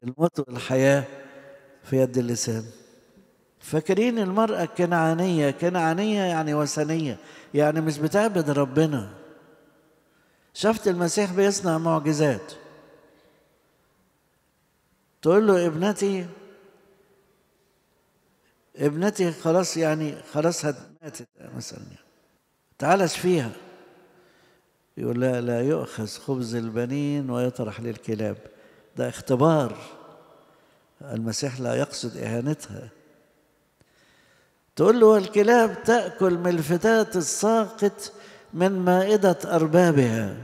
الموت والحياة في يد اللسان فاكرين المرأة الكنعانية كنعانية يعني وثنية يعني مش بتعبد ربنا شفت المسيح بيصنع معجزات تقول له ابنتي ابنتي خلاص يعني خلاص ماتت مثلا يعني. تعال اشفيها يقول لا لا يؤخذ خبز البنين ويطرح للكلاب ده اختبار المسيح لا يقصد اهانتها تقول له الكلاب تاكل من الفتات الساقط من مائده اربابها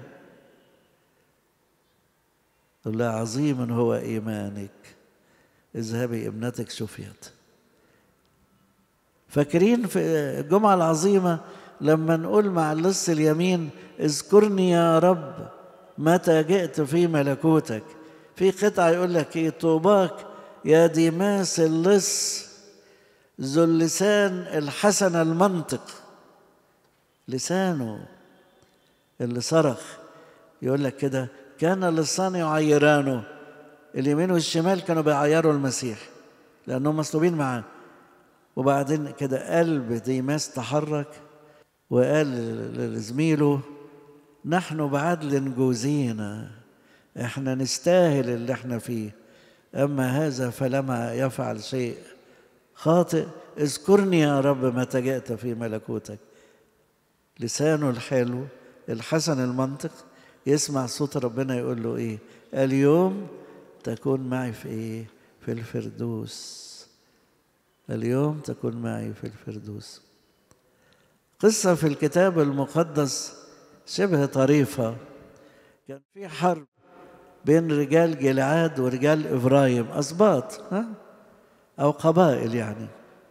تقول لها عظيم هو ايمانك اذهبي ابنتك شفيت فاكرين في الجمعه العظيمه لما نقول مع اللص اليمين اذكرني يا رب متى جئت في ملكوتك في قطعة يقول لك ايه طوباك يا ديماس اللص ذو اللسان الحسن المنطق لسانه اللي صرخ يقول لك كده كان اللصان يعيرانه اليمين والشمال كانوا بيعيروا المسيح لأنهم مصلوبين معاه وبعدين كده قلب ديماس تحرك وقال لزميله نحن بعدل جوزينا احنا نستاهل اللي احنا فيه اما هذا فلما يفعل شيء خاطئ اذكرني يا رب متى جئت في ملكوتك لسانه الحلو الحسن المنطق يسمع صوت ربنا يقول له ايه اليوم تكون معي في ايه في الفردوس اليوم تكون معي في الفردوس قصة في الكتاب المقدس شبه طريفة كان في حرب بين رجال جلعاد ورجال إبراهيم أسباط ها؟ أو قبائل يعني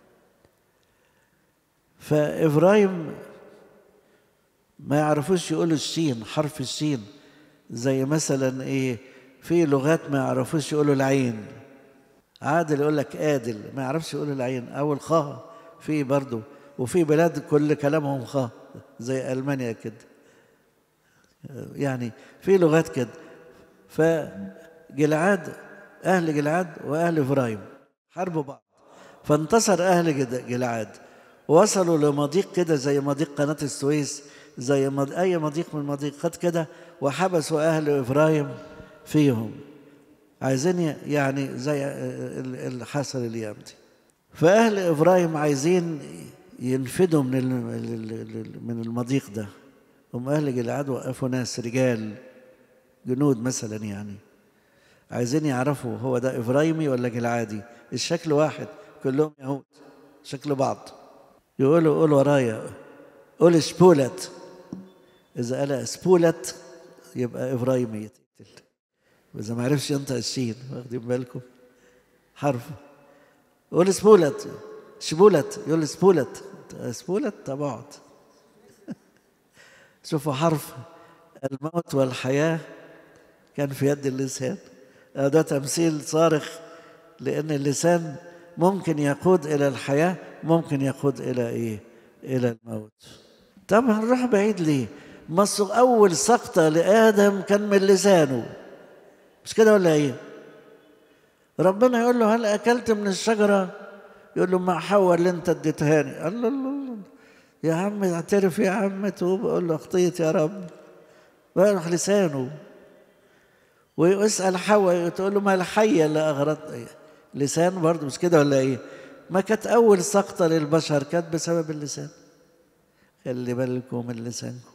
فإبراهيم ما يعرفوش يقولوا الشين حرف الشين زي مثلا إيه في لغات ما يعرفوش يقولوا العين عادل يقول لك آدل ما يعرفش يقول العين أو الخاء في برضه وفي بلاد كل كلامهم خاء زي ألمانيا كده يعني في لغات كده فجلعاد أهل جلعاد وأهل إبراهيم حاربوا بعض فانتصر أهل جلعاد وصلوا لمضيق كده زي مضيق قناة السويس زي مض... أي مضيق من المضيقات كده وحبسوا أهل إبراهيم فيهم عايزين يعني زي اللي حصل الأيام دي فأهل إبراهيم عايزين ينفدوا من من المضيق ده هم أهل جلعاد وقفوا ناس رجال جنود مثلا يعني عايزين يعرفوا هو ده إبراهيمي ولا جلعادي الشكل واحد كلهم يهود شكل بعض يقولوا قول ورايا قول سبولت إذا قال سبولت يبقى إبراهيمي يتقتل وإذا ما عرفش ينطق الشين واخدين بالكم حرف قول سبولت شبولت يقول سبولت سبولت طب اقعد شوفوا حرف الموت والحياة كان في يد اللسان ده تمثيل صارخ لأن اللسان ممكن يقود إلى الحياة ممكن يقود إلى إيه؟ إلى الموت طب هنروح بعيد ليه؟ مصر أول سقطة لآدم كان من لسانه مش كده ولا إيه؟ ربنا يقول له هل أكلت من الشجرة؟ يقول له مع حواء اللي أنت اديتهاني قال له الله يا عم اعترف يا عم توب قول له اخطيت يا رب ويروح لسانه ويسأل حواء تقول له ما الحية اللي أغرت لسان برضه مش كده ولا إيه؟ ما كانت أول سقطة للبشر كانت بسبب اللسان خلي بالكم من لسانكم